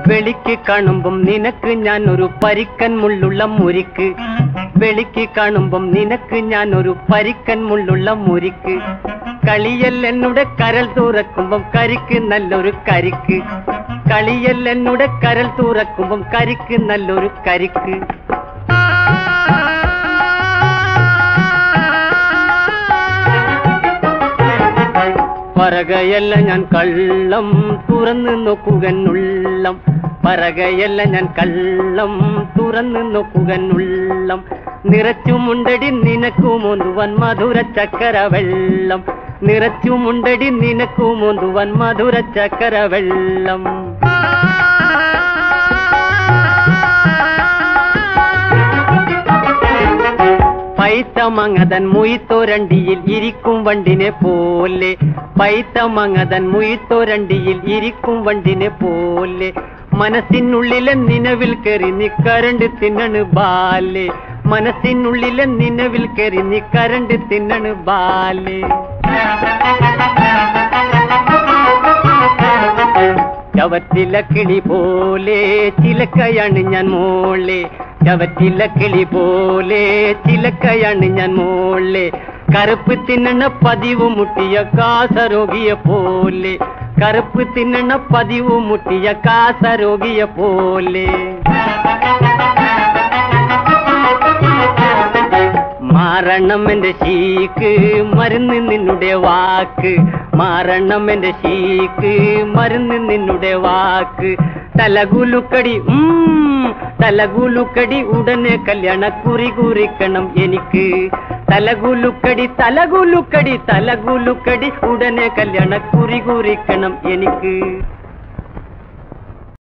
വെളിക്ക് കാണുമ്പം നിനക്ക് ഞാൻ ഒരു പരിക്കൻ മുള്ളുള്ള മുരിക്ക് വെളിക്ക് കാണുമ്പം നിനക്ക് ഞാൻ ഒരു പരിക്കൻ മുള്ളുള്ള മുരിക്ക് കളിയൽ എന്നുടെ കരൽ തുറക്കുമ്പം കരിക്ക് നല്ലൊരു കരിക്ക് കളിയൽ എന്നുടെ കരൽ തുറക്കുമ്പം കരിക്ക് നല്ലൊരു കരിക്ക് പറകയല്ല ഞാൻ കള്ളം തുറന്നു നോക്കുകന്നുള്ളം പറകയല്ല ഞാൻ കള്ളം തുറന്നു നോക്കുകന്നുള്ളം നിറച്ചുമുണ്ടടി നിനക്കുമൊന്തുവൻ മധുര ചക്കര വെള്ളം നിറച്ചുമുണ്ടടി നിനക്കുമൊന്തുവൻ മധുര ചക്കര വെള്ളം പൈത്തമങ്ങതൻ മുയിത്തോരണ്ടിയിൽ ഇരിക്കും വണ്ടിനെ പോലെ പൈത്തമങ്ങതൻ മുയിത്തോരണ്ടിയിൽ ഇരിക്കും വണ്ടിനെ പോലെ മനസ്സിനുള്ളിലെ നിലവിൽ കയറി നീ കരണ്ട് തിന്നണ് ബാലെ മനസ്സിനുള്ളിലെ നിലവിൽ കയറി നീ കരണ്ട് തിന്നണ് ബാലെ ചവറ്റില കിളി പോലെ ചിലക്കയാണ് ഞാൻ മോളെ ചവറ്റില കിളി പോലെ ചിലക്കയാണ് ഞാൻ മോളെ കറുപ്പ് തിന്നണ പതിവ് മുട്ടിയ കാസരോഗിയെ പോലെ കറുപ്പ് തിന്നണ പതിവ് മുട്ടിയ കാസരോഗിയെ പോലെ മാറണം എന്റെ ശീക്ക് മരുന്ന് നിന്നുടെ വാക്ക് മാറണം എന്റെ ശീക്ക് മരുന്ന് നിന്നുടെ വാക്ക് തലകുലുക്കടി ഉം, തലകുലുക്കടി ഉടനെ കല്യാണ കുറി കുറിക്കണം എനിക്ക് തലകുലുക്കടി തലകുലുക്കടി തലകുലുക്കടി ഉടനെ കല്യാണ കുറി കുറിക്കണം എനിക്ക്